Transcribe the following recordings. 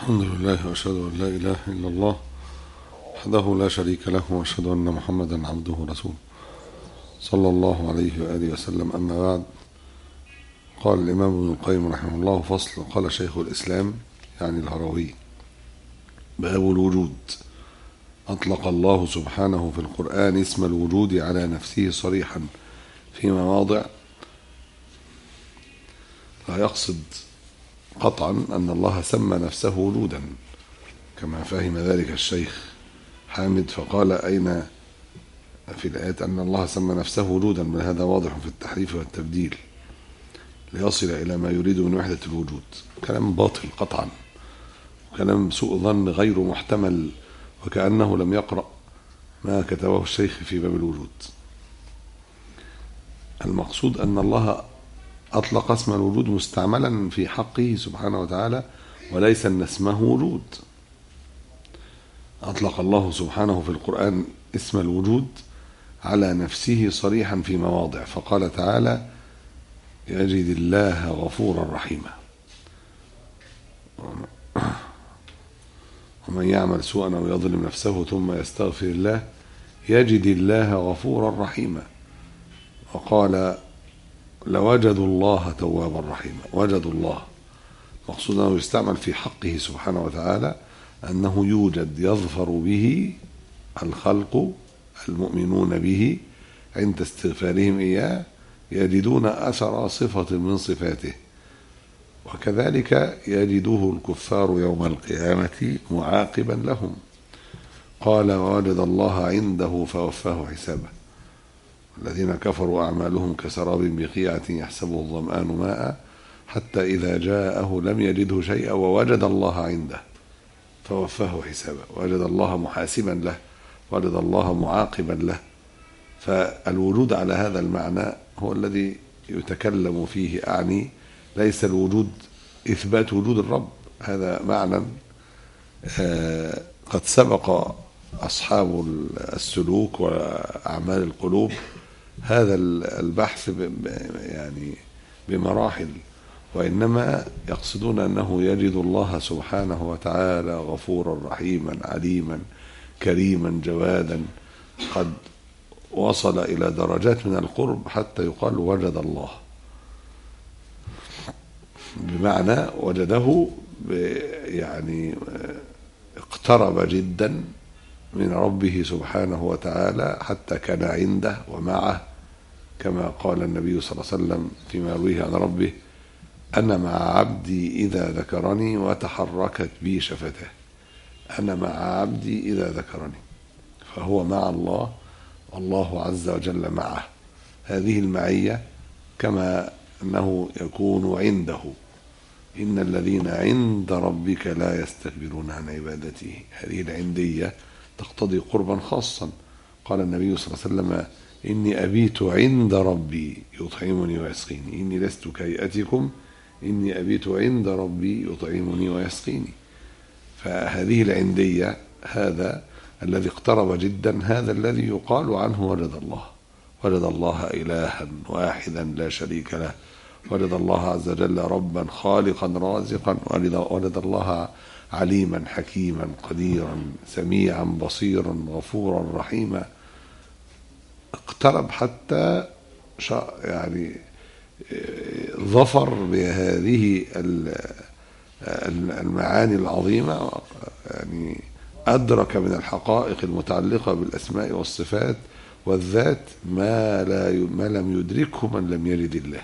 الحمد لله وأشهد أن لا إله إلا الله وحده لا شريك له وأشهد أن محمدا عبده ورسوله صلى الله عليه وآله وسلم أما بعد قال الإمام ابن القيم رحمه الله فصل قال شيخ الإسلام يعني الهروي باب الوجود أطلق الله سبحانه في القرآن اسم الوجود على نفسه صريحا في مواضع لا يقصد قطعا أن الله سمى نفسه وجودا كما فهم ذلك الشيخ حامد فقال أين في الآيات أن الله سمى نفسه وجودا بل هذا واضح في التحريف والتبديل ليصل إلى ما يريد من وحدة الوجود كلام باطل قطعا وكلام سوء ظن غير محتمل وكأنه لم يقرأ ما كتبه الشيخ في باب الوجود المقصود أن الله أطلق اسم الوجود مستعملا في حقه سبحانه وتعالى وليس أن اسمه وجود أطلق الله سبحانه في القرآن اسم الوجود على نفسه صريحا في مواضع فقال تعالى يجد الله غفورا رحيما ومن يعمل سوءا أو يظلم نفسه ثم يستغفر الله يجد الله غفورا رحيما وقال لوجدوا الله توابا رحيما وجدوا الله مقصود أنه يستعمل في حقه سبحانه وتعالى أنه يوجد يظفر به الخلق المؤمنون به عند استغفارهم إياه يجدون أثر صفة من صفاته وكذلك يجده الكفار يوم القيامة معاقبا لهم قال ووجد الله عنده فوفاه حسابه الذين كفروا أعمالهم كسراب بقيعة يحسبه الظمآن ماء حتى إذا جاءه لم يجده شيئا ووجد الله عنده فوفاه حسابه وجد الله محاسبا له وجد الله معاقبا له فالوجود على هذا المعنى هو الذي يتكلم فيه أعني ليس الوجود إثبات وجود الرب هذا معنى قد سبق أصحاب السلوك وأعمال القلوب هذا البحث يعني بمراحل وإنما يقصدون أنه يجد الله سبحانه وتعالى غفورا رحيما عليما كريما جوادا قد وصل إلى درجات من القرب حتى يقال وجد الله بمعنى وجده يعني اقترب جدا من ربه سبحانه وتعالى حتى كان عنده ومعه كما قال النبي صلى الله عليه وسلم فيما يرويه عن ربه أنا مع عبدي إذا ذكرني وتحركت بي شفته أنا مع عبدي إذا ذكرني فهو مع الله والله عز وجل معه هذه المعية كما أنه يكون عنده إن الذين عند ربك لا يستكبرون عن عبادته هذه العندية تقتضي قربا خاصا قال النبي صلى الله عليه وسلم إني أبيت عند ربي يطعمني ويسقيني إني لست كهيئتكم إني أبيت عند ربي يطعمني ويسقيني فهذه العندية هذا الذي اقترب جدا هذا الذي يقال عنه وجد الله وجد الله إلها واحدا لا شريك له وجد الله عز وجل ربا خالقا رازقا وجد الله عليما حكيما قديرا سميعا بصيرا غفورا رحيما اقترب حتى يعني ظفر بهذه المعاني العظيمة يعني أدرك من الحقائق المتعلقة بالأسماء والصفات والذات ما لا ما لم يدركه من لم يرد الله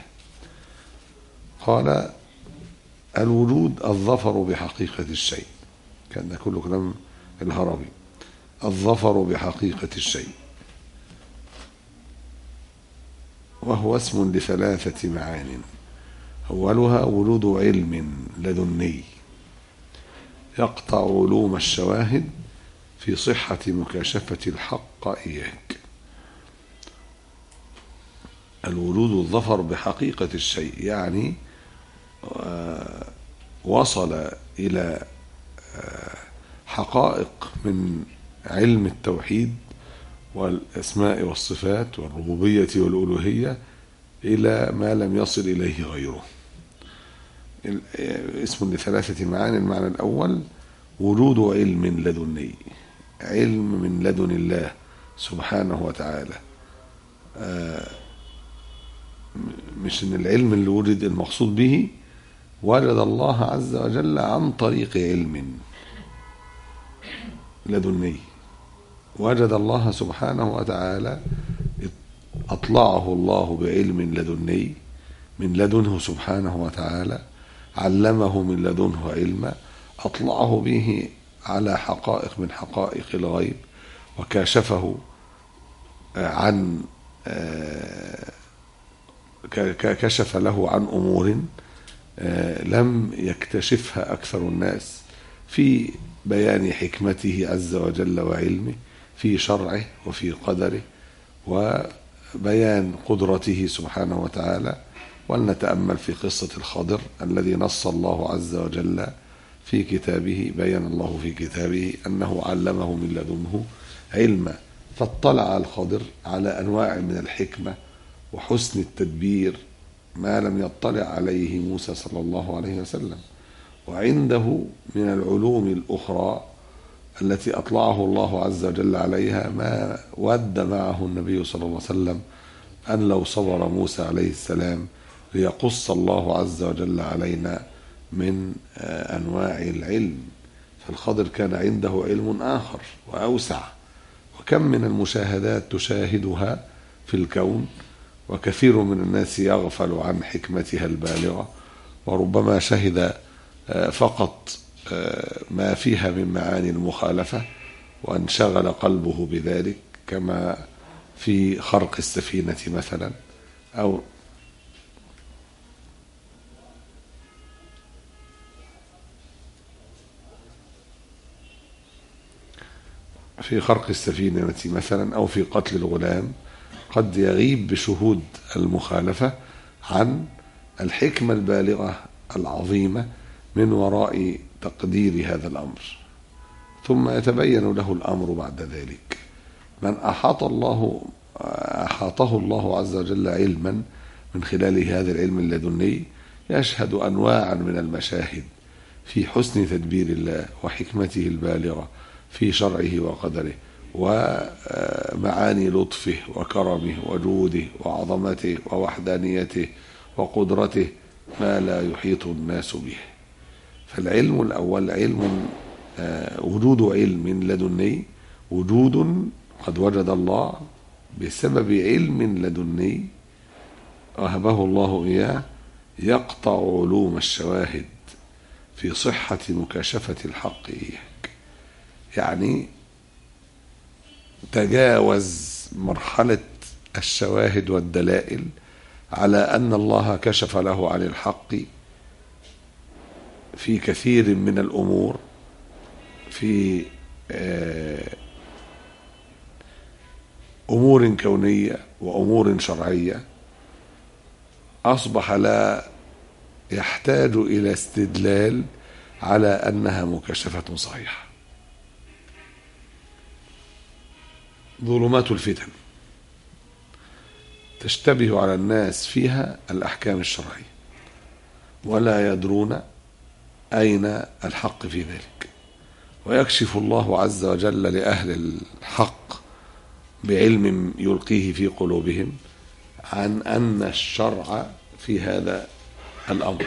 قال الوجود الظفر بحقيقة الشيء كان ده كله كلام الهربي الظفر بحقيقة الشيء وهو اسم لثلاثة معان أولها وجود علم لدني يقطع علوم الشواهد في صحة مكاشفة الحق إياك الوجود الظفر بحقيقة الشيء يعني وصل إلى حقائق من علم التوحيد والأسماء والصفات والربوبية والألوهية إلى ما لم يصل إليه غيره اسم لثلاثة معاني المعنى الأول وجود علم لدني علم من لدن الله سبحانه وتعالى آه، مش ان العلم اللي وجد المقصود به وجد الله عز وجل عن طريق علم لدني وجد الله سبحانه وتعالى أطلعه الله بعلم لدني من لدنه سبحانه وتعالى علمه من لدنه علما أطلعه به على حقائق من حقائق الغيب وكاشفه عن كشف له عن أمور لم يكتشفها أكثر الناس في بيان حكمته عز وجل وعلمه في شرعه وفي قدره وبيان قدرته سبحانه وتعالى ولنتأمل في قصة الخضر الذي نص الله عز وجل في كتابه بين الله في كتابه أنه علمه من لدنه علما فاطلع الخضر على أنواع من الحكمة وحسن التدبير ما لم يطلع عليه موسى صلى الله عليه وسلم وعنده من العلوم الأخرى التي أطلعه الله عز وجل عليها ما ود معه النبي صلى الله عليه وسلم أن لو صبر موسى عليه السلام ليقص الله عز وجل علينا من أنواع العلم فالخضر كان عنده علم آخر وأوسع وكم من المشاهدات تشاهدها في الكون وكثير من الناس يغفل عن حكمتها البالغة وربما شهد فقط ما فيها من معاني المخالفة وانشغل قلبه بذلك كما في خرق السفينة مثلا أو في خرق السفينة مثلا أو في قتل الغلام قد يغيب بشهود المخالفة عن الحكمة البالغة العظيمة من وراء تقدير هذا الأمر ثم يتبين له الأمر بعد ذلك من أحاط الله أحاطه الله عز وجل علما من خلال هذا العلم اللدني يشهد أنواعا من المشاهد في حسن تدبير الله وحكمته البالغة في شرعه وقدره ومعاني لطفه وكرمه وجوده وعظمته ووحدانيته وقدرته ما لا يحيط الناس به فالعلم الأول علم وجود علم لدني وجود قد وجد الله بسبب علم لدني وهبه الله إياه يقطع علوم الشواهد في صحة مكاشفة الحق إياك يعني تجاوز مرحلة الشواهد والدلائل على أن الله كشف له عن الحق في كثير من الأمور في أمور كونية وأمور شرعية أصبح لا يحتاج إلى استدلال على أنها مكشفة صحيحة ظلمات الفتن تشتبه على الناس فيها الأحكام الشرعية ولا يدرون أين الحق في ذلك ويكشف الله عز وجل لأهل الحق بعلم يلقيه في قلوبهم عن أن الشرع في هذا الأمر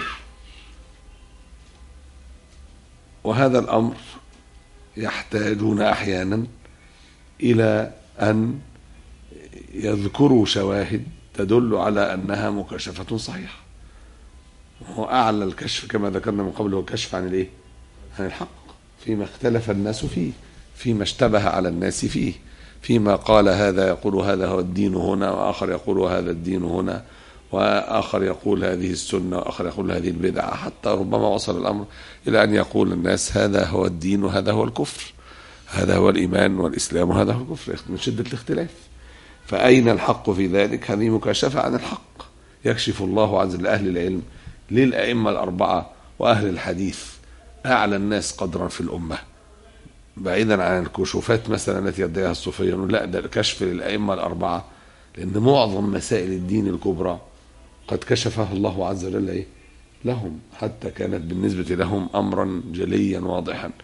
وهذا الأمر يحتاجون أحيانا إلى أن يذكروا شواهد تدل على أنها مكاشفة صحيحة وهو أعلى الكشف كما ذكرنا من قبل هو الكشف عن الإيه؟ عن الحق فيما اختلف الناس فيه فيما اشتبه على الناس فيه فيما قال هذا يقول هذا هو الدين هنا وآخر يقول هذا الدين هنا وآخر يقول هذه السنة وآخر يقول هذه البدعة حتى ربما وصل الأمر إلى أن يقول الناس هذا هو الدين وهذا هو الكفر هذا هو الإيمان والإسلام وهذا هو الكفر من شدة الاختلاف فأين الحق في ذلك هذه مكاشفة عن الحق يكشف الله عز وجل أهل العلم للأئمة الأربعة وأهل الحديث أعلى الناس قدرا في الأمة بعيدا عن الكشوفات مثلا التي يدعيها الصوفية لا ده الكشف للأئمة الأربعة لأن معظم مسائل الدين الكبرى قد كشفها الله عز وجل إيه؟ لهم حتى كانت بالنسبة لهم أمرا جليا واضحا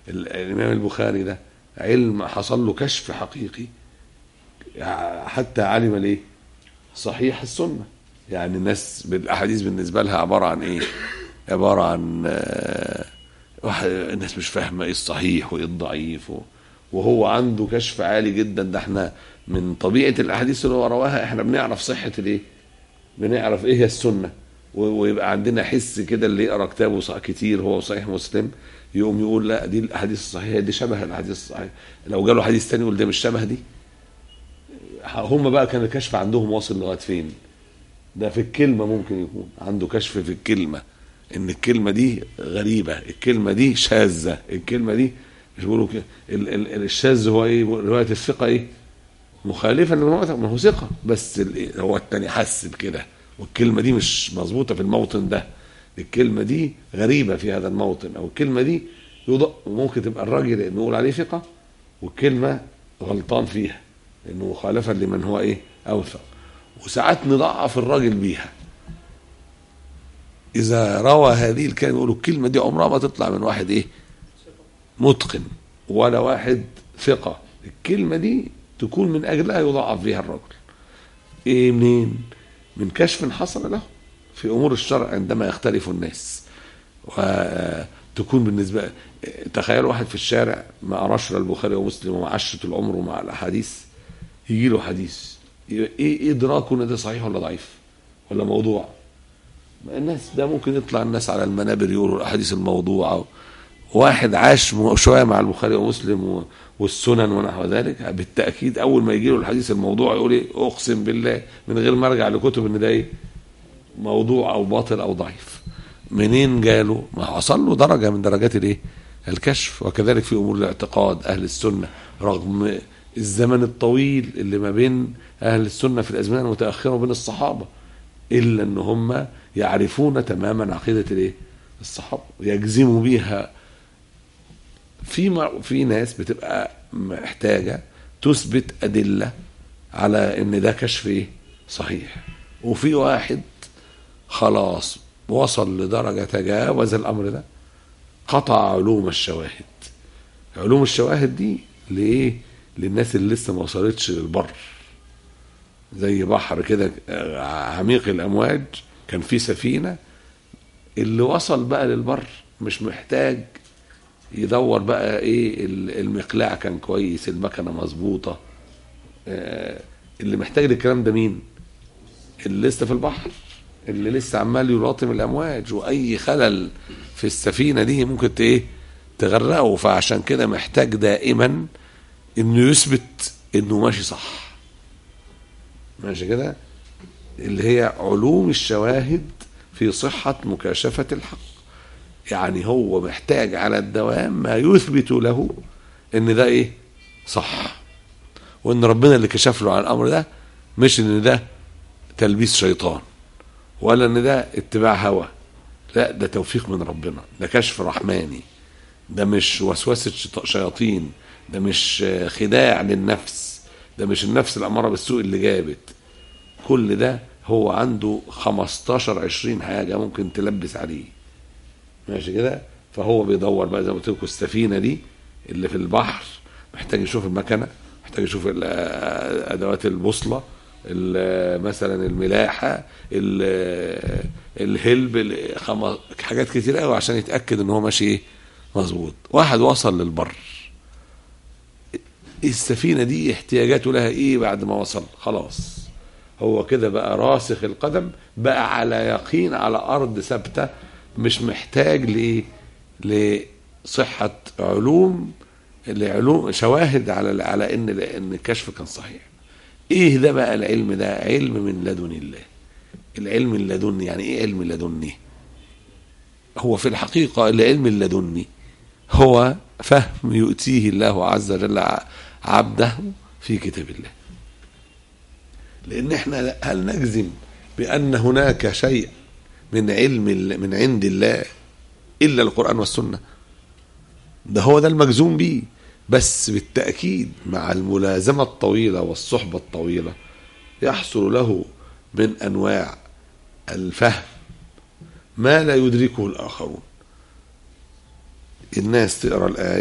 ال- الامام البخاري ده علم حصل له كشف حقيقي حتى علم الايه صحيح السنه يعني الناس بالاحاديث بالنسبه لها عباره عن ايه عباره عن آه، واحد الناس مش فاهمه ايه الصحيح وايه الضعيف و- وهو عنده كشف عالي جدا ده احنا من طبيعه الاحاديث اللي هو رواها احنا بنعرف صحه الايه بنعرف ايه هي السنه و- ويبقى عندنا حس كده اللي يقرا كتابه صح كتير هو صحيح مسلم يقوم يقول لا دي الاحاديث الصحيحه دي شبه الاحاديث الصحيحه لو جاله حديث تاني يقول ده مش شبه دي هم بقى كان الكشف عندهم واصل لغايه فين ده في الكلمه ممكن يكون عنده كشف في الكلمه ان الكلمه دي غريبه الكلمه دي شاذه الكلمه دي مش بيقولوا كده ال- ال- الشاذ هو ايه روايه الثقه ايه مخالفا للموت ما هو ثقه بس ال- هو التاني حس بكده والكلمه دي مش مظبوطه في الموطن ده الكلمه دي غريبه في هذا الموطن او الكلمه دي يض... ممكن تبقى الراجل نقول عليه ثقه والكلمه غلطان فيها لانه مخالفا لمن هو ايه اوثق وساعات نضعف الراجل بيها اذا روى هذه الكلمه يقولوا الكلمه دي عمرها ما تطلع من واحد ايه متقن ولا واحد ثقه الكلمه دي تكون من اجلها يضعف بها الرجل ايه منين من كشف حصل له في امور الشرع عندما يختلف الناس وتكون بالنسبه تخيل واحد في الشارع ما قراش لا البخاري ومسلم وما عاش طول عمره مع الاحاديث يجي له حديث ايه ايه ادراكه ان ده صحيح ولا ضعيف ولا موضوع الناس ده ممكن يطلع الناس على المنابر يقولوا الاحاديث الموضوعه واحد عاش م- شويه مع البخاري ومسلم و- والسنن ونحو ذلك بالتاكيد اول ما يجي له الحديث الموضوع يقول ايه اقسم بالله من غير ما ارجع لكتب ان ده ايه موضوع او باطل او ضعيف منين جاله ما حصل له درجه من درجات الايه الكشف وكذلك في امور الاعتقاد اهل السنه رغم الزمن الطويل اللي ما بين اهل السنه في الازمنه المتاخره وبين الصحابه الا ان هم يعرفون تماما عقيده الايه الصحابه ويجزموا بيها في مع- في ناس بتبقى محتاجه تثبت ادله على ان ده كشف ايه صحيح وفي واحد خلاص وصل لدرجه تجاوز الامر ده قطع علوم الشواهد علوم الشواهد دي لايه للناس اللي لسه ما وصلتش للبر زي بحر كده آه، عميق الامواج كان في سفينه اللي وصل بقى للبر مش محتاج يدور بقى ايه ال- المقلاع كان كويس المكنه مظبوطه آه، اللي محتاج للكلام ده مين اللي لسه في البحر اللي لسه عمال يلاطم الامواج واي خلل في السفينه دي ممكن ت- ايه تغرقه فعشان كده محتاج دائما انه يثبت انه ماشي صح ماشي كده اللي هي علوم الشواهد في صحة مكاشفة الحق يعني هو محتاج على الدوام ما يثبت له ان ده ايه صح وان ربنا اللي كشف له عن الامر ده مش ان ده تلبيس شيطان ولا ان ده اتباع هوى لا ده توفيق من ربنا ده كشف رحماني ده مش وسوسة شيط- شياطين ده مش آه، خداع للنفس ده مش النفس الأمارة بالسوء اللي جابت كل ده هو عنده 15 20 حاجة ممكن تلبس عليه ماشي كده فهو بيدور بقى زي ما قلت لكم السفينة دي اللي في البحر محتاج يشوف المكنة محتاج يشوف ال- آه، أدوات البوصلة ال- مثلا الملاحة ال- الهلب ال- خم- حاجات كتير قوي عشان يتأكد ان هو ماشي ايه مظبوط واحد وصل للبر السفينة دي احتياجاته لها ايه بعد ما وصل خلاص هو كده بقى راسخ القدم بقى على يقين على ارض ثابته مش محتاج لايه لصحه علوم لعلوم شواهد على على ان ان الكشف كان صحيح ايه ده بقى العلم ده علم من لدن الله العلم اللدني يعني ايه علم لدني هو في الحقيقه العلم اللدني هو فهم يؤتيه الله عز وجل عبده في كتاب الله لان احنا هل نجزم بان هناك شيء من علم من عند الله الا القران والسنه ده هو ده المجزوم به بس بالتاكيد مع الملازمه الطويله والصحبه الطويله يحصل له من انواع الفهم ما لا يدركه الاخرون الناس تقرا الايه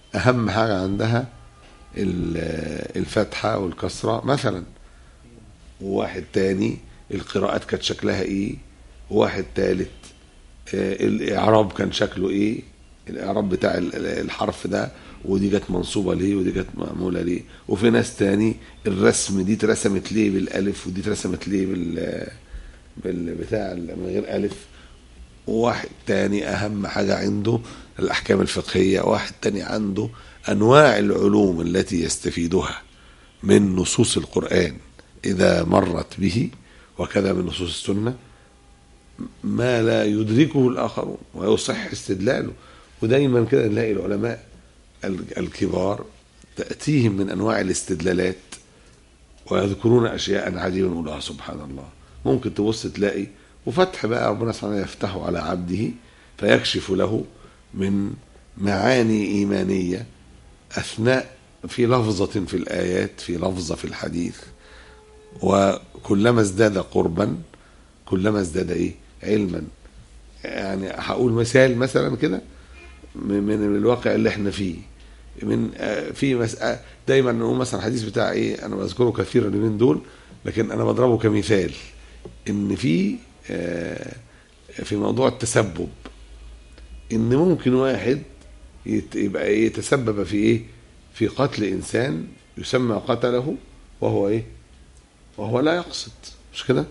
اهم حاجه عندها ال- الفتحه والكسره مثلا وواحد تاني القراءات كانت شكلها ايه وواحد تالت آه، الاعراب كان شكله ايه الاعراب بتاع ال- ال- الحرف ده ودي جت منصوبه ليه ودي جت معموله ليه وفي ناس تاني الرسم دي اترسمت ليه بالالف ودي اترسمت ليه بال بالبتاع من غير الف وواحد تاني اهم حاجه عنده الاحكام الفقهيه واحد تاني عنده انواع العلوم التي يستفيدها من نصوص القران اذا مرت به وكذا من نصوص السنه ما لا يدركه الاخرون ويصح استدلاله ودايما كده نلاقي العلماء ال- الكبار تاتيهم من انواع الاستدلالات ويذكرون اشياء عجيبه نقول اه سبحان الله ممكن تبص تلاقي وفتح بقى ربنا سبحانه وتعالى يفتحه على عبده فيكشف له من معاني ايمانيه اثناء في لفظه في الايات في لفظه في الحديث وكلما ازداد قربا كلما ازداد ايه علما يعني هقول مثال مثلا كده من من الواقع اللي احنا فيه من آه، في مسألة دايما نقول مثلا الحديث بتاع ايه انا بذكره كثيرا من دول لكن انا بضربه كمثال ان في آه، في موضوع التسبب ان ممكن واحد يت- يبقى إيه يتسبب في ايه في قتل انسان يسمى قتله وهو ايه وهو لا يقصد مش كده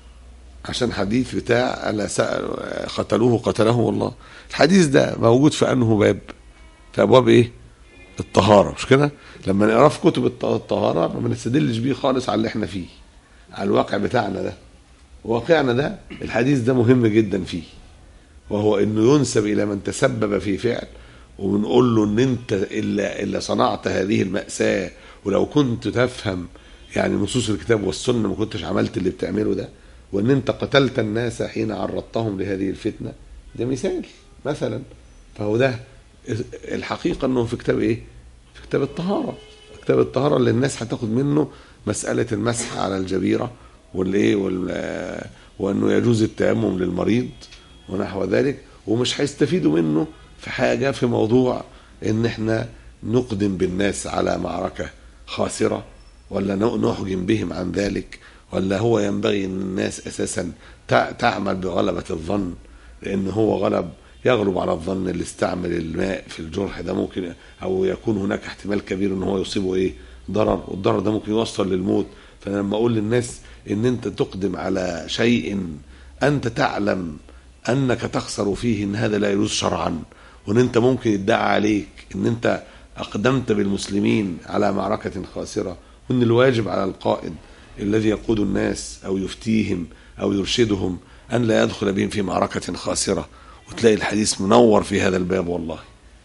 عشان حديث بتاع ألا سأل قتلوه قتله الله الحديث ده موجود في أنه باب في أبواب إيه الطهارة مش كده لما نقراه في كتب الط- الطهارة ما بنستدلش بيه خالص على اللي احنا فيه على الواقع بتاعنا ده واقعنا ده الحديث ده مهم جدا فيه وهو انه ينسب الى من تسبب في فعل وبنقول له ان انت الا الا صنعت هذه المأساة ولو كنت تفهم يعني نصوص الكتاب والسنة ما كنتش عملت اللي بتعمله ده وان انت قتلت الناس حين عرضتهم لهذه الفتنة ده مثال مثلا فهو ده الحقيقة انه في كتاب ايه في كتاب الطهارة كتاب الطهارة اللي الناس هتاخد منه مسألة المسح على الجبيرة والايه وال وانه يجوز التيمم للمريض ونحو ذلك ومش هيستفيدوا منه في حاجة في موضوع ان احنا نقدم بالناس على معركة خاسرة ولا ن- نحجم بهم عن ذلك ولا هو ينبغي ان الناس اساسا تع- تعمل بغلبة الظن لان هو غلب يغلب على الظن اللي استعمل الماء في الجرح ده ممكن او يكون هناك احتمال كبير ان هو يصيبه ايه ضرر والضرر ده ممكن يوصل للموت فانا لما اقول للناس ان انت تقدم على شيء انت تعلم انك تخسر فيه ان هذا لا يجوز شرعا وان انت ممكن يدعى عليك ان انت اقدمت بالمسلمين على معركة خاسرة وان الواجب على القائد الذي يقود الناس او يفتيهم او يرشدهم ان لا يدخل بهم في معركة خاسرة وتلاقي الحديث منور في هذا الباب والله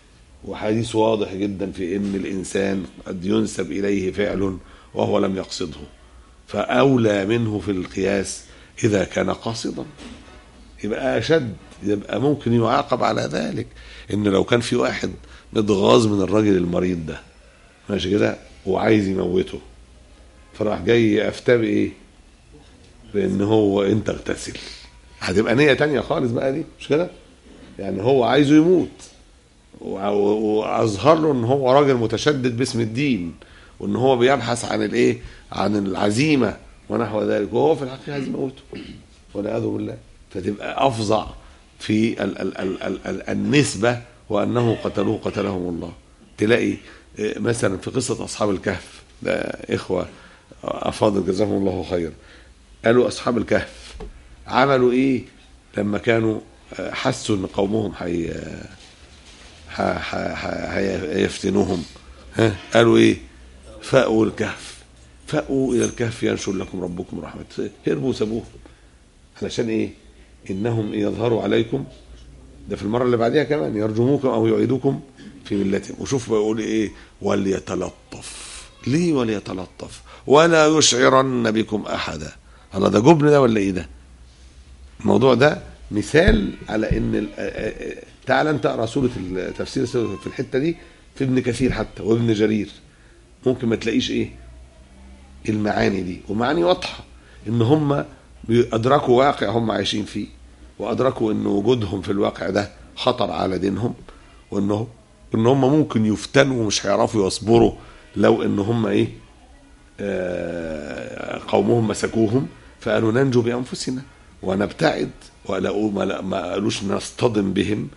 وحديث واضح جدا في ان الانسان قد ينسب اليه فعل وهو لم يقصده فاولى منه في القياس اذا كان قاصدا يبقى اشد يبقى ممكن يعاقب على ذلك ان لو كان في واحد متغاظ من الراجل المريض ده ماشي كده وعايز يموته فراح جاي افتى بايه؟ بان هو انت اغتسل هتبقى نيه تانية خالص بقى دي مش كده؟ يعني هو عايزه يموت وع- واظهر له ان هو راجل متشدد باسم الدين وان هو بيبحث عن الايه؟ عن العزيمه ونحو ذلك وهو في الحقيقه عايز يموته والعياذ بالله فتبقى افظع في ال ال ال ال ال النسبه وانه قتلوه قتلهم الله تلاقي آه، مثلا في قصه اصحاب الكهف ده اخوه افاضل جزاهم الله خير قالوا اصحاب الكهف عملوا ايه لما كانوا آه، حسوا ان قومهم حي ح- ح- ح- هيفتنوهم ها قالوا ايه فأوا الكهف فأوا إلى الكهف ينشر لكم ربكم رحمة هربوا سابوهم علشان ايه انهم يظهروا عليكم ده في المره اللي بعديها كمان يرجموكم او يعيدوكم في ملتهم وشوف بيقول ايه وليتلطف ليه وليتلطف ولا يشعرن بكم احدا الله ده جبن ده ولا ايه ده الموضوع ده مثال على ان ال- آه، آه، آه، تعال انت اقرا سوره ال- تفسير سورة في الحته دي في ابن كثير حتى وابن جرير ممكن ما تلاقيش ايه المعاني دي ومعاني واضحه ان هم ادركوا واقع هم عايشين فيه وادركوا ان وجودهم في الواقع ده خطر على دينهم وانه ان هم ممكن يفتنوا ومش هيعرفوا يصبروا لو ان هم ايه آه، قومهم مسكوهم فقالوا ننجو بانفسنا ونبتعد ولا ما ما قالوش نصطدم بهم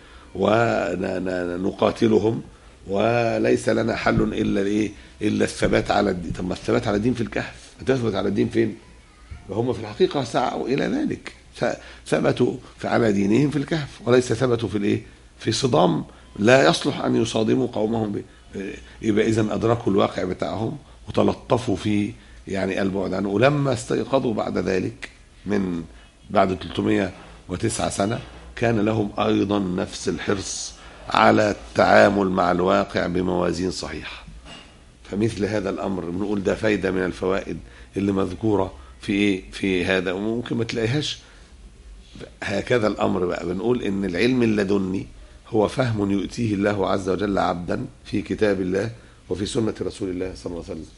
ونقاتلهم وليس لنا حل الا الايه الا الثبات على الدين طب ما الثبات على الدين في الكهف هتثبت على الدين فين وهم في الحقيقه سعوا الى ذلك ثبتوا على دينهم في الكهف وليس ثبتوا في الايه في صدام لا يصلح ان يصادموا قومهم به يبقى اذا ادركوا الواقع بتاعهم وتلطفوا في يعني البعد عنه ولما استيقظوا بعد ذلك من بعد 309 سنه كان لهم ايضا نفس الحرص على التعامل مع الواقع بموازين صحيحه فمثل هذا الامر بنقول ده فايده من الفوائد اللي مذكوره في ايه في هذا وممكن ما تلاقيهاش هكذا الامر بقى بنقول ان العلم اللدني هو فهم يؤتيه الله عز وجل عبدا في كتاب الله وفي سنه رسول الله صلى الله عليه وسلم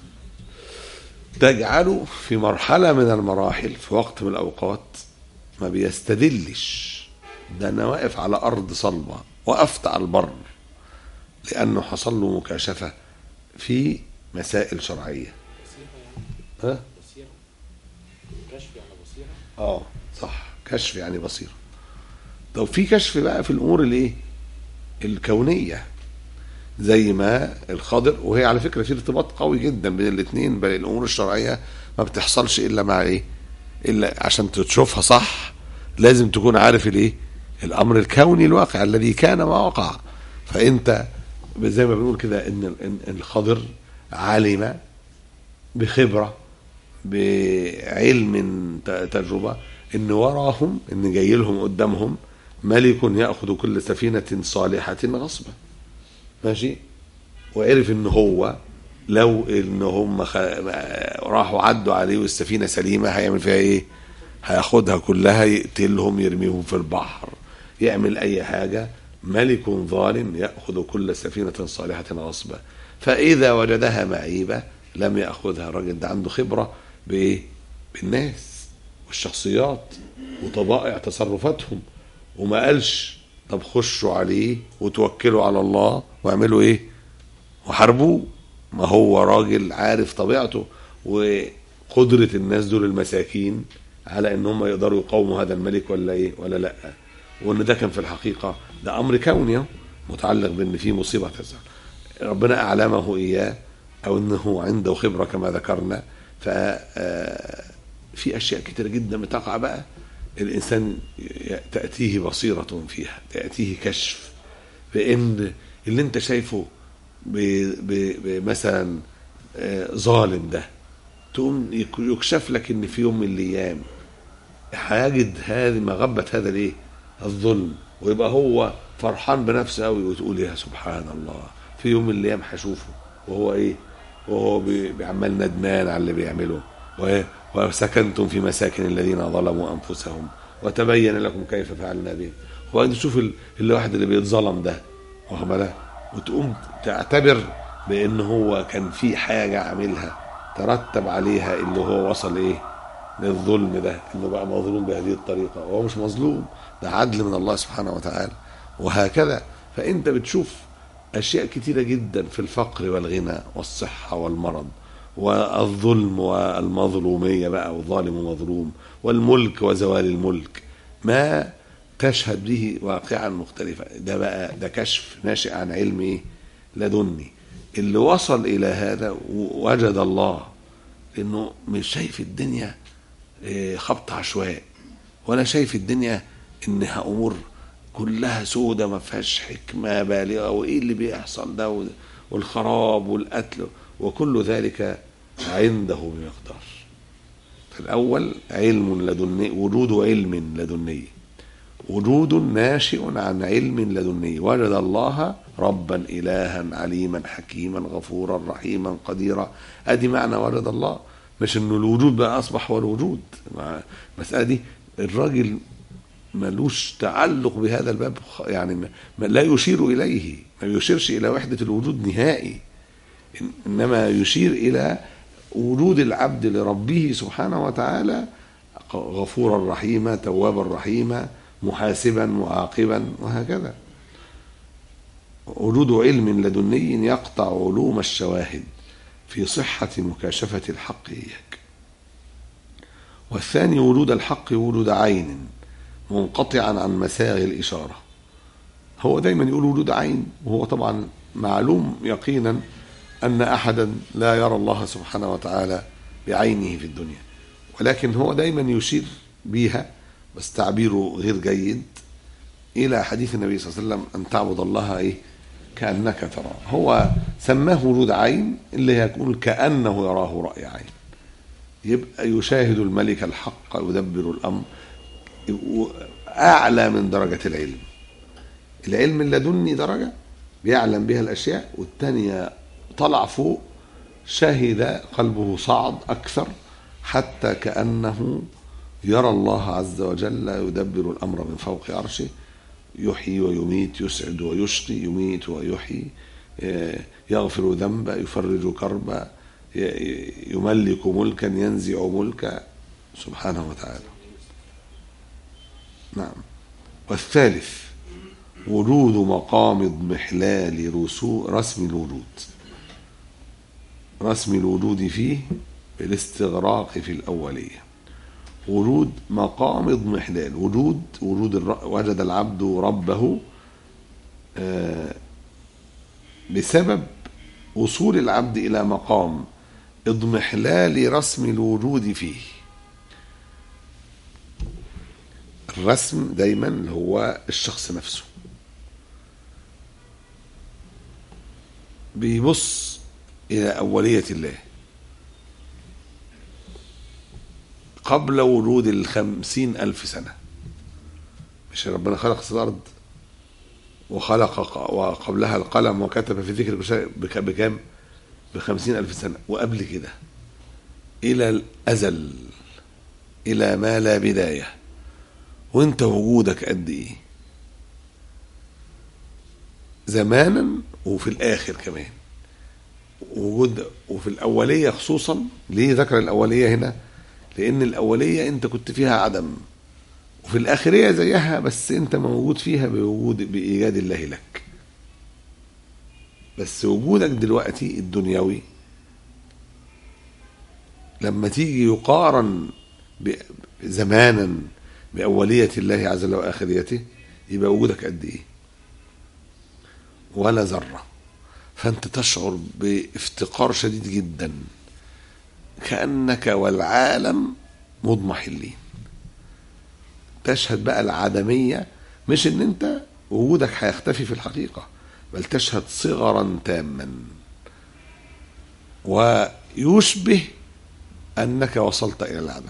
تجعله في مرحله من المراحل في وقت من الاوقات ما بيستدلش ده انا واقف على ارض صلبه وقفت على البر لانه حصل له مكاشفه في مسائل شرعيه ها كشف يعني بصيره اه صح كشف يعني بصيره طب في كشف بقى في الامور الايه الكونيه زي ما الخضر وهي على فكره في ارتباط قوي جدا بين الاثنين بل الامور الشرعيه ما بتحصلش الا مع ايه الا عشان تشوفها صح لازم تكون عارف الايه الامر الكوني الواقع الذي كان ما وقع فانت زي ما بنقول كده ان الخضر علم بخبره بعلم تجربه ان وراهم ان جاي لهم قدامهم ملك ياخذ كل سفينه صالحه غصبا ماشي وعرف ان هو لو ان هم خ... راحوا عدوا عليه والسفينه سليمه هيعمل فيها ايه؟ هياخدها كلها يقتلهم يرميهم في البحر يعمل اي حاجه ملك ظالم ياخذ كل سفينه صالحه غصبا فاذا وجدها معيبه لم ياخذها الراجل ده عنده خبره بايه؟ بالناس والشخصيات وطبائع تصرفاتهم وما قالش طب خشوا عليه وتوكلوا على الله واعملوا ايه وحاربوه ما هو راجل عارف طبيعته وقدرة الناس دول المساكين على ان هم يقدروا يقاوموا هذا الملك ولا ايه ولا لا وان ده كان في الحقيقة ده امر كوني متعلق بان في مصيبة تحصل ربنا اعلمه اياه او انه عنده خبرة كما ذكرنا ف في اشياء كتيرة جدا بتقع بقى الانسان تاتيه بصيره فيها تاتيه كشف بان اللي انت شايفه مثلا ظالم ده تقوم يكشف لك ان في يوم من الايام هيجد هذه مغبه هذا الايه الظلم ويبقى هو فرحان بنفسه قوي وتقول يا سبحان الله في يوم من الايام هشوفه وهو ايه وهو بيعمل ندمان على اللي بيعمله وسكنتم في مساكن الذين ظلموا انفسهم وتبين لكم كيف فعلنا بهم وبعدين تشوف الواحد اللي بيتظلم ده واخد بالك وتقوم تعتبر بان هو كان في حاجه عاملها ترتب عليها اللي هو وصل ايه للظلم ده انه بقى مظلوم بهذه الطريقه وهو مش مظلوم ده عدل من الله سبحانه وتعالى وهكذا فانت بتشوف اشياء كتيره جدا في الفقر والغنى والصحه والمرض والظلم والمظلومية بقى والظالم ومظلوم والملك وزوال الملك ما تشهد به واقعا مختلفا ده بقى ده كشف ناشئ عن علم ايه لدني اللي وصل الى هذا وجد الله انه مش شايف الدنيا خبط عشواء ولا شايف الدنيا انها امور كلها سودة ما فيهاش حكمة بالغة وايه اللي بيحصل ده والخراب والقتل وكل ذلك عنده بمقدار الأول علم لدني وجود علم لدني وجود ناشئ عن علم لدني وجد الله ربا إلها عليما حكيما غفورا رحيما قديرا أدي معنى وجد الله مش انه الوجود بقى اصبح هو الوجود المساله دي الراجل ملوش تعلق بهذا الباب يعني لا يشير اليه ما يشيرش الى وحده الوجود نهائي انما يشير الى وجود العبد لربه سبحانه وتعالى غفورا رحيما توابا رحيما محاسبا معاقبا وهكذا وجود علم لدني يقطع علوم الشواهد في صحة مكاشفة الحق إياك والثاني وجود الحق وجود عين منقطعا عن مساغ الإشارة هو دايما يقول وجود عين وهو طبعا معلوم يقينا أن أحدا لا يرى الله سبحانه وتعالى بعينه في الدنيا ولكن هو دايما يشير بها بس تعبيره غير جيد إلى حديث النبي صلى الله عليه وسلم أن تعبد الله إيه كأنك تراه هو سماه وجود عين اللي يكون كأنه يراه رأي عين يبقى يشاهد الملك الحق يدبر الأمر أعلى من درجة العلم العلم اللدني درجة بيعلم بها الأشياء والثانية طلع فوق شهد قلبه صعد أكثر حتى كأنه يرى الله عز وجل يدبر الأمر من فوق عرشه يحيي ويميت يسعد ويشقي يميت ويحيي يغفر ذنبا يفرج كربا يملك ملكا ينزع ملكا سبحانه وتعالى نعم والثالث وجود مقام اضمحلال رسم الوجود رسم الوجود فيه بالاستغراق في الأولية وجود مقام اضمحلال وجود وجود وجد العبد ربه بسبب وصول العبد إلى مقام اضمحلال رسم الوجود فيه الرسم دايما اللي هو الشخص نفسه بيبص إلى أولية الله قبل وجود الخمسين ألف سنة مش ربنا خلق الأرض وخلق وقبلها القلم وكتب في ذكر بكام بخمسين ألف سنة وقبل كده إلى الأزل إلى ما لا بداية وانت وجودك قد ايه زمانا وفي الاخر كمان وجود وفي الاوليه خصوصا ليه ذكر الاوليه هنا لان الاوليه انت كنت فيها عدم وفي الاخريه زيها بس انت موجود فيها بوجود بايجاد الله لك بس وجودك دلوقتي الدنيوي لما تيجي يقارن زمانا بأولية الله عز وجل وآخريته يبقى وجودك قد إيه؟ ولا ذرة فأنت تشعر بافتقار شديد جدا كأنك والعالم مضمحلين تشهد بقى العدمية مش إن أنت وجودك هيختفي في الحقيقة بل تشهد صغرا تاما ويشبه أنك وصلت إلى العدم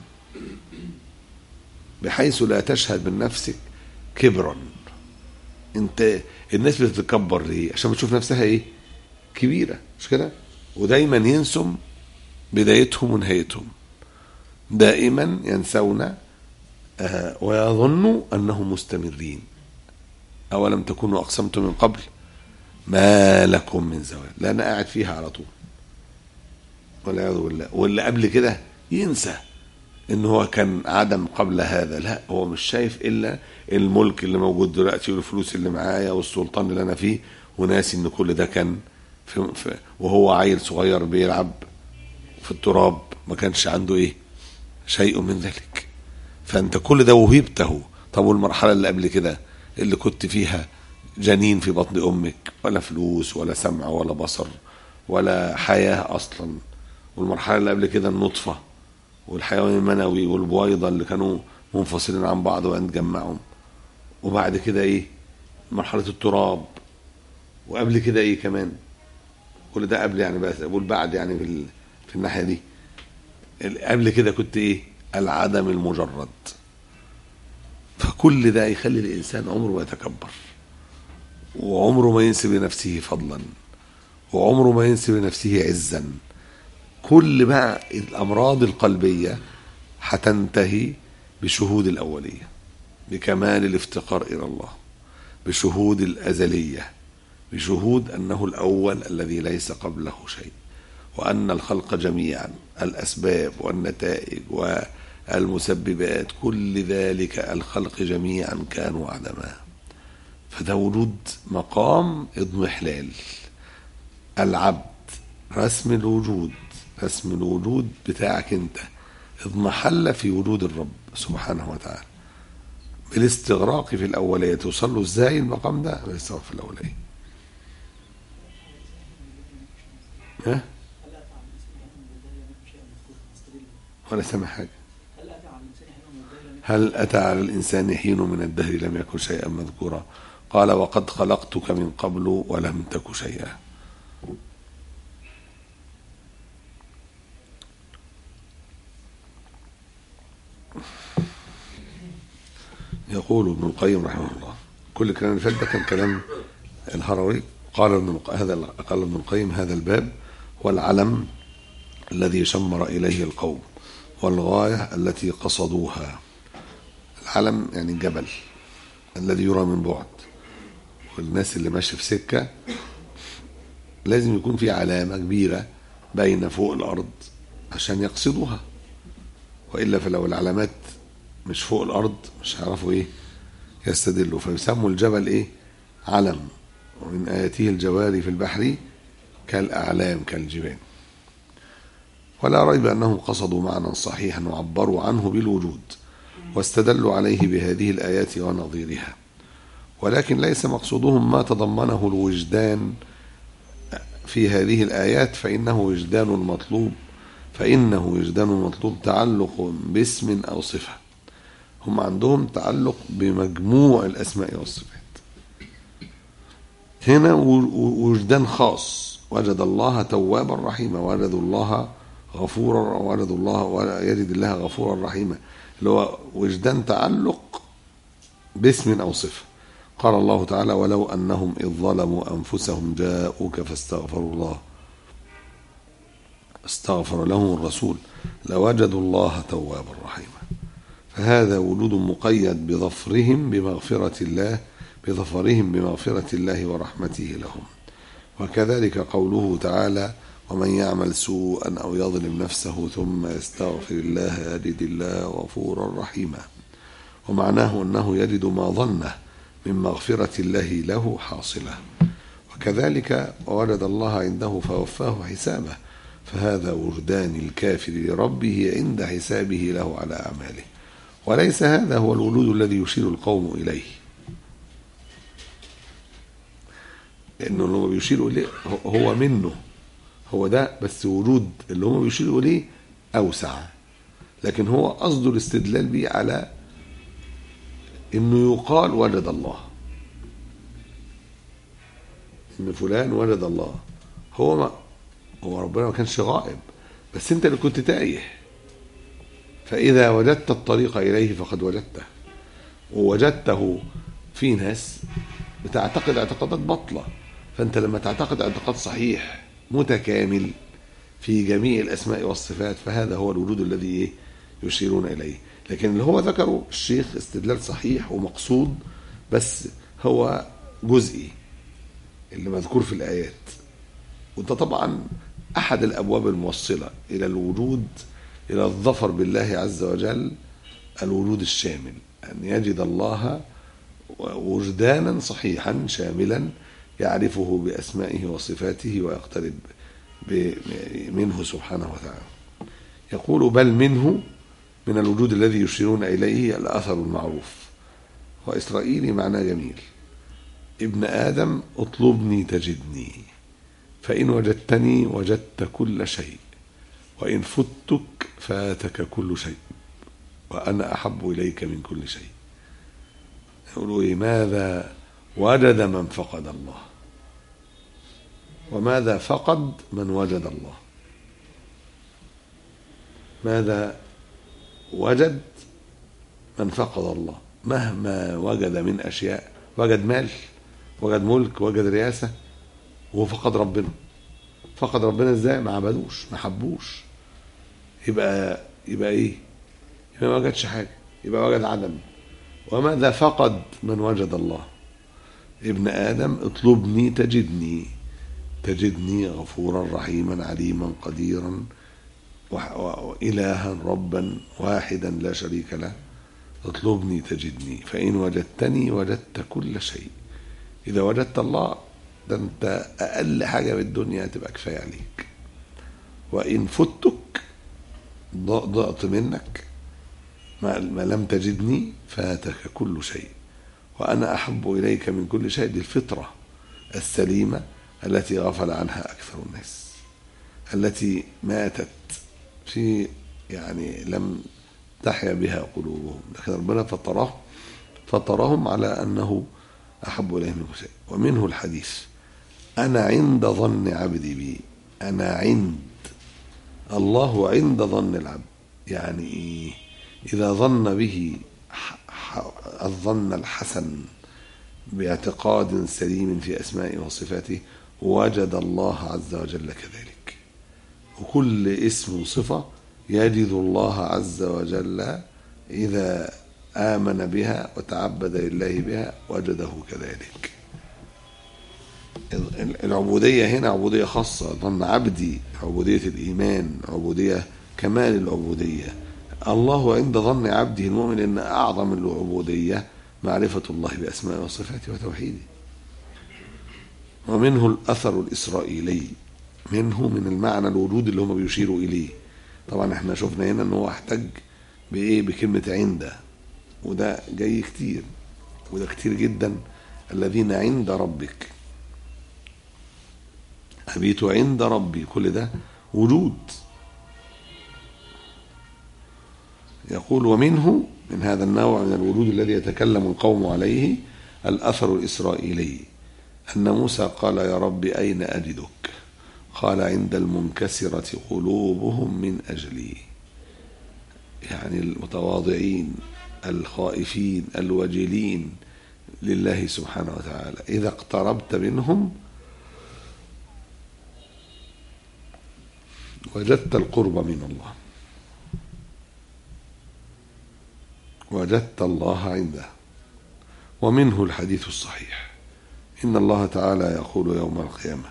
بحيث لا تشهد من نفسك كبرا انت الناس بتتكبر ليه عشان بتشوف نفسها ايه كبيرة مش كده ودايما ينسم بدايتهم ونهايتهم دائما ينسون آه ويظنوا انهم مستمرين اولم تكونوا اقسمتم من قبل ما لكم من زوال لا انا قاعد فيها على طول والعياذ بالله واللي قبل كده ينسى ان هو كان عدم قبل هذا لا هو مش شايف الا الملك اللي موجود دلوقتي والفلوس اللي معايا والسلطان اللي انا فيه وناسي ان كل ده كان في في وهو عيل صغير بيلعب في التراب ما كانش عنده ايه شيء من ذلك فانت كل ده وهبته طب والمرحله اللي قبل كده اللي كنت فيها جنين في بطن امك ولا فلوس ولا سمع ولا بصر ولا حياه اصلا والمرحله اللي قبل كده النطفه والحيوان المنوي والبويضة اللي كانوا منفصلين عن بعض وهنجمعهم وبعد كده ايه مرحلة التراب وقبل كده ايه كمان كل ده قبل يعني بس بقول بعد يعني في, في الناحية دي قبل كده كنت ايه العدم المجرد فكل ده يخلي الانسان عمره ما يتكبر وعمره ما ينسب لنفسه فضلا وعمره ما ينسب لنفسه عزا كل بقى الامراض القلبيه هتنتهي بشهود الاوليه بكمال الافتقار الى الله بشهود الازليه بشهود انه الاول الذي ليس قبله شيء وان الخلق جميعا الاسباب والنتائج والمسببات كل ذلك الخلق جميعا كانوا عدما فده وجود مقام اضمحلال العبد رسم الوجود رسم الوجود بتاعك انت اضمحل في وجود الرب سبحانه وتعالى بالاستغراق في الأولية توصل له ازاي المقام ده بالاستغراق في الأولية ها ولا سامع حاجة هل أتى على الإنسان حين من الدهر لم يكن شيئا مذكورا قال وقد خلقتك من قبل ولم تك شيئا يقول ابن القيم رحمه الله كل الكلام اللي فات ده كان كلام الهروي قال ابن هذا قال ابن القيم هذا الباب هو العلم الذي شمر اليه القوم والغايه التي قصدوها العلم يعني الجبل الذي يرى من بعد والناس اللي ماشيه في سكه لازم يكون في علامه كبيره باينه فوق الارض عشان يقصدوها والا فلو العلامات مش فوق الارض مش هيعرفوا ايه يستدلوا فيسموا الجبل ايه علم ومن اياته الجواري في البحر كالاعلام كالجبال ولا ريب انهم قصدوا معنى صحيحا وعبروا عنه بالوجود واستدلوا عليه بهذه الايات ونظيرها ولكن ليس مقصودهم ما تضمنه الوجدان في هذه الايات فانه وجدان المطلوب فانه وجدان المطلوب تعلق باسم او صفه هم عندهم تعلق بمجموع الأسماء والصفات هنا وجدان خاص وجد الله توابا رحيما وجدوا الله غفورا وجدوا الله يجد الله غفورا رحيما اللي هو وجدان تعلق باسم أو صفة قال الله تعالى ولو أنهم إذ ظلموا أنفسهم جاءوك فاستغفروا الله استغفر لهم الرسول لوجدوا الله توابا رحيما فهذا وجود مقيد بظفرهم بمغفرة الله بظفرهم بمغفرة الله ورحمته لهم وكذلك قوله تعالى ومن يعمل سوءا أو يظلم نفسه ثم يستغفر الله يجد الله غفورا رحيما ومعناه أنه يجد ما ظنه من مغفرة الله له حاصلة وكذلك وجد الله عنده فوفاه حسابه فهذا وجدان الكافر لربه عند حسابه له على أعماله وليس هذا هو الولود الذي يشير القوم إليه لأنه اللي هم بيشيروا إليه هو منه هو ده بس وجود اللي هم بيشيروا إليه أوسع لكن هو قصده الاستدلال به على إنه يقال وجد الله إن فلان وجد الله هو ما هو ربنا ما كانش غائب بس أنت اللي كنت تايه فإذا وجدت الطريق إليه فقد وجدته ووجدته في ناس بتعتقد اعتقادات بطلة فأنت لما تعتقد اعتقاد صحيح متكامل في جميع الأسماء والصفات فهذا هو الوجود الذي إيه يشيرون إليه لكن اللي هو ذكره الشيخ استدلال صحيح ومقصود بس هو جزئي اللي مذكور في الآيات وده طبعا أحد الأبواب الموصلة إلى الوجود إلى الظفر بالله عز وجل الوجود الشامل أن يجد الله وجدانا صحيحا شاملا يعرفه بأسمائه وصفاته ويقترب منه سبحانه وتعالى يقول بل منه من الوجود الذي يشيرون إليه الأثر المعروف وإسرائيلي معناه جميل ابن آدم اطلبني تجدني فإن وجدتني وجدت كل شيء وإن فتك فاتك كل شيء وأنا أحب إليك من كل شيء يقولوا إيه ماذا وجد من فقد الله وماذا فقد من وجد الله ماذا وجد من فقد الله مهما وجد من أشياء وجد مال وجد ملك وجد رياسة وفقد ربنا فقد ربنا ازاي ما عبدوش ما حبوش يبقى يبقى ايه يبقى ما وجدش حاجه يبقى وجد عدم وماذا فقد من وجد الله ابن ادم اطلبني تجدني تجدني غفورا رحيما عليما قديرا وإلها ربا واحدا لا شريك له اطلبني تجدني فإن وجدتني وجدت كل شيء إذا وجدت الله ده أنت أقل حاجة في الدنيا تبقى كفاية عليك وإن فتك ض- ضعت منك ما ما لم تجدني فاتك كل شيء وأنا أحب إليك من كل شيء دي الفطرة السليمة التي غفل عنها أكثر الناس التي ماتت في يعني لم تحيا بها قلوبهم لكن ربنا فطرهم فطرهم على أنه أحب إليه من كل شيء ومنه الحديث أنا عند ظن عبدي بي أنا عند الله عند ظن العبد يعني إيه إذا ظن به ح- ح- الظن الحسن باعتقاد سليم في أسمائه وصفاته وجد الله عز وجل كذلك وكل اسم وصفة يجد الله عز وجل إذا آمن بها وتعبد لله بها وجده كذلك العبودية هنا عبودية خاصة ظن عبدي عبودية الإيمان عبودية كمال العبودية الله عند ظن عبده المؤمن أن أعظم العبودية معرفة الله بأسمائه وصفاته وتوحيده ومنه الأثر الإسرائيلي منه من المعنى الوجود اللي هم بيشيروا إليه طبعا احنا شفنا هنا ان هو احتج بإيه بكلمة عند وده جاي كتير وده كتير جدا الذين عند ربك أبيت عند ربي كل ده وجود يقول ومنه من هذا النوع من الوجود الذي يتكلم القوم عليه الأثر الإسرائيلي أن موسى قال يا رب أين أجدك قال عند المنكسرة قلوبهم من أجلي يعني المتواضعين الخائفين الوجلين لله سبحانه وتعالى إذا اقتربت منهم وجدت القرب من الله وجدت الله عنده ومنه الحديث الصحيح إن الله تعالى يقول يوم القيامة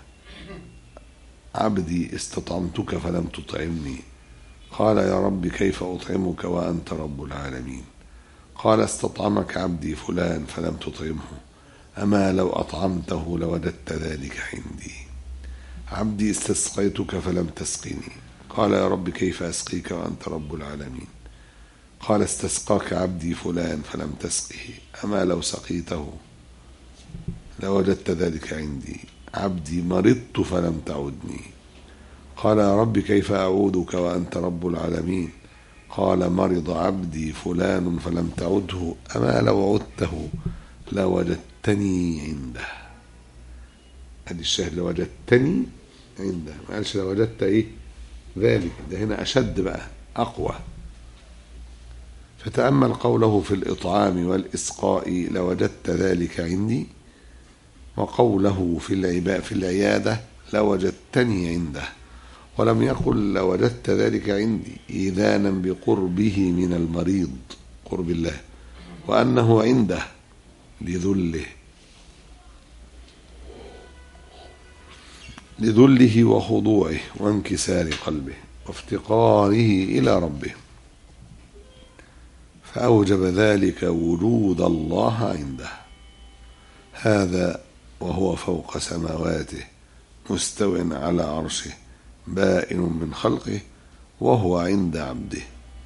عبدي استطعمتك فلم تطعمني قال يا رب كيف أطعمك وأنت رب العالمين قال استطعمك عبدي فلان فلم تطعمه أما لو أطعمته لوجدت ذلك عندي عبدي استسقيتك فلم تسقني قال يا رب كيف أسقيك وأنت رب العالمين قال استسقاك عبدي فلان فلم تسقه أما لو سقيته لوجدت ذلك عندي عبدي مرضت فلم تعدني قال يا رب كيف أعودك وأنت رب العالمين قال مرض عبدي فلان فلم تعده أما لو عدته لوجدتني عنده هذه الشاهد لوجدتني عنده ما قالش لوجدت ايه ذلك ده هنا أشد بقى أقوى فتأمل قوله في الإطعام والإسقاء لوجدت ذلك عندي وقوله في العباء في العيادة لوجدتني عنده ولم يقل لوجدت ذلك عندي إيذانا بقربه من المريض قرب الله وأنه عنده لذله لذله وخضوعه وانكسار قلبه وافتقاره إلى ربه فأوجب ذلك وجود الله عنده هذا وهو فوق سماواته مستو على عرشه بائن من خلقه وهو عند عبده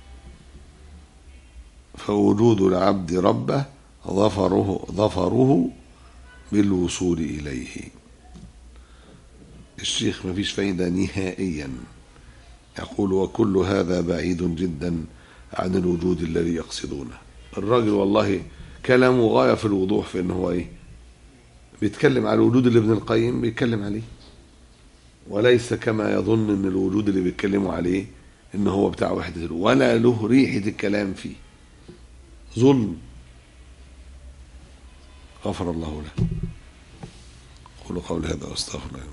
فوجود العبد ربه ظفره ظفره بالوصول إليه الشيخ ما فيش فايدة نهائيا يقول وكل هذا بعيد جدا عن الوجود الذي يقصدونه الراجل والله كلامه غاية في الوضوح في ان هو ايه بيتكلم على الوجود اللي ابن القيم بيتكلم عليه وليس كما يظن ان الوجود اللي بيتكلموا عليه ان هو بتاع وحدة الوجود ولا له ريحة الكلام فيه ظلم غفر الله له قولوا قول هذا واستغفر الله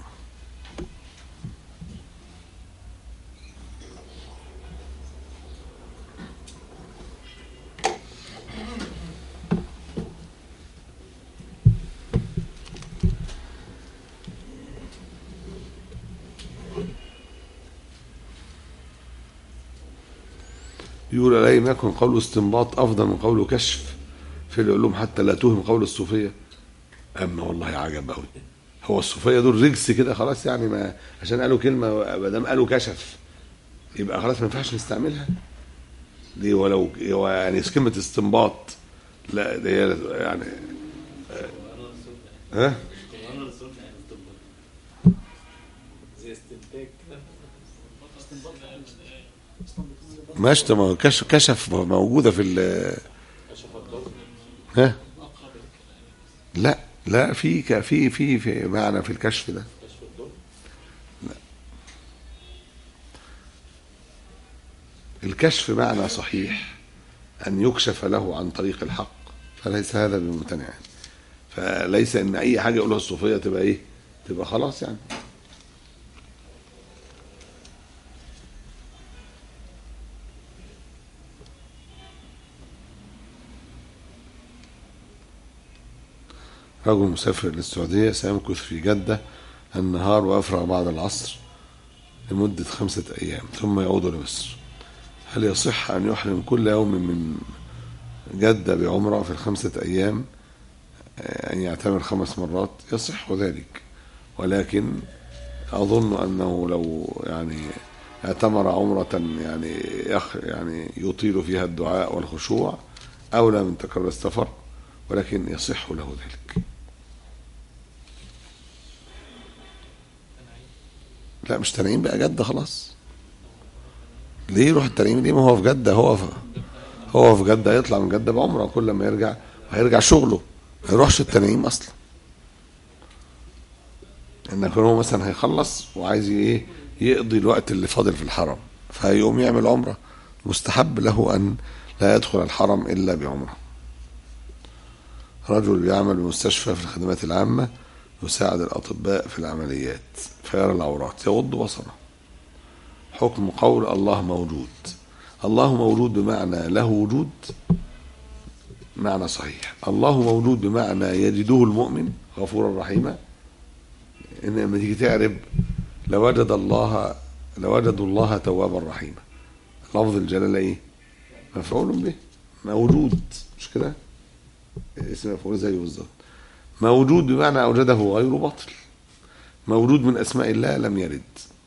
يقول لا يكن قول استنباط افضل من قول كشف في العلوم حتى لا توهم قول الصوفيه اما والله عجب قوي هو الصوفيه دول رجس كده خلاص يعني ما عشان قالوا كلمه ما دام قالوا كشف يبقى خلاص ما ينفعش نستعملها دي ولو هو يعني كلمه استنباط لا دي هي يعني ها ماشي طب ما هو كشف كشف موجوده في ال ها لا لا في ك- في في في معنى في الكشف ده لا. الكشف معنى صحيح أن يكشف له عن طريق الحق فليس هذا بممتنع فليس ان اي حاجه يقولها الصوفيه تبقى ايه تبقى خلاص يعني رجل مسافر للسعودية سيمكث في جدة النهار ويفرغ بعد العصر لمدة خمسة أيام ثم يعود لمصر هل يصح أن يحرم كل يوم من جدة بعمرة في الخمسة أيام أن يعتمر خمس مرات يصح ذلك ولكن أظن أنه لو يعني اعتمر عمرة يعني يخ يعني يطيل فيها الدعاء والخشوع أولى من تكرر السفر ولكن يصح له ذلك لا مش تنعيم بقى جدة خلاص ليه يروح التنعيم ليه ما هو في جدة هو في هو في جدة يطلع من جدة بعمرة كل ما يرجع هيرجع شغله ما يروحش التنعيم أصلا ان هو مثلا هيخلص وعايز ايه يقضي الوقت اللي فاضل في الحرم فيقوم يعمل عمره مستحب له ان لا يدخل الحرم الا بعمره رجل بيعمل بمستشفى في الخدمات العامه يساعد الاطباء في العمليات فيرى العورات يغض بصره حكم قول الله موجود الله موجود بمعنى له وجود معنى صحيح الله موجود بمعنى يجده المؤمن غفورا رحيما ان لما تيجي تعرب لوجد الله لوجدوا الله توابا رحيما لفظ الجلاله ايه مفعول به موجود مش كده اسم مفعول زيه بالظبط موجود بمعنى اوجده غير باطل موجود من اسماء الله لم يرد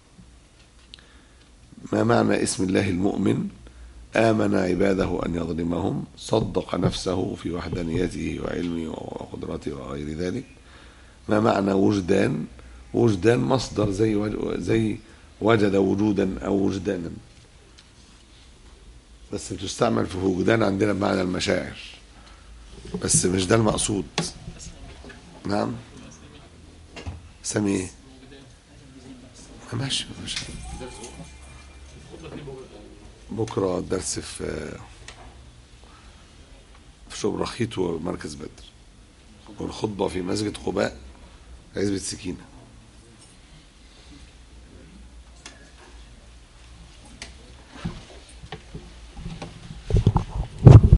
ما معنى اسم الله المؤمن آمن عباده أن يظلمهم صدق نفسه في وحدانيته وعلمه وقدرته وغير ذلك ما معنى وجدان وجدان مصدر زي وج- زي وجد وجودا او وجدانا بس بتستعمل في وجدان عندنا بمعنى المشاعر بس مش ده المقصود نعم سامي ايه ماشي ماشي بكره درس في في شبرخيت ومركز بدر والخطبه في مسجد قباء عزبة سكينه